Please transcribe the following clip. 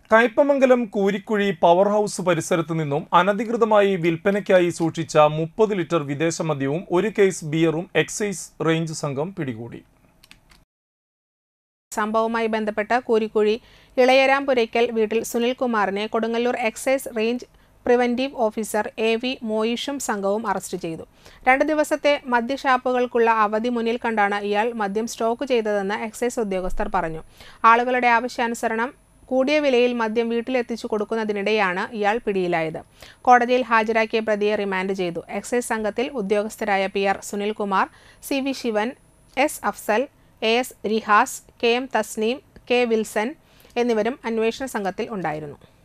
Kaipamangalam Koorikkuzhi power house പരിസരത്ത് നിന്നും അനധികൃതമായി വിൽപ്പനയ്ക്കായി സൂക്ഷിച്ച മുപ്പത് ലിറ്റർ വിദേശ മദ്യവും ഒരു കേസ് ബിയറും എക്സൈസ് റേഞ്ച് സംഘം പിടികൂടി സംഭവവുമായി ബന്ധപ്പെട്ട് കൂരിക്കുഴി ഇളയരാംപുരയ്ക്കൽ വീട്ടിൽ സുനിൽകുമാറിനെ Kodungallur excise range preventive officer A V മോയിഷും സംഘവും അറസ്റ്റ് ചെയ്തു രണ്ട് ദിവസത്തെ മദ്യഷാപ്പുകൾക്കുള്ള അവധി മുന്നിൽ കണ്ടാണ് ഇയാൾ മദ്യം സ്റ്റോക്ക് ചെയ്തതെന്ന് എക്സൈസ് ഉദ്യോഗസ്ഥർ പറഞ്ഞു ആളുകളുടെ ആവശ്യാനുസരണം കൂടിയ വിലയിൽ മദ്യം വീട്ടിലെത്തിച്ചു കൊടുക്കുന്നതിനിടെയാണ് ഇയാൾ പിടിയിലായത് കോടതിയിൽ ഹാജരാക്കിയ പ്രതിയെ റിമാൻഡ് ചെയ്തു എക്സൈസ് സംഘത്തിൽ ഉദ്യോഗസ്ഥരായ P R Sunilkumar C V Sivan S Afsal A S Rihas K M Thasneem K Wilson എന്നിവരും അന്വേഷണ സംഘത്തിൽ ഉണ്ടായിരുന്നു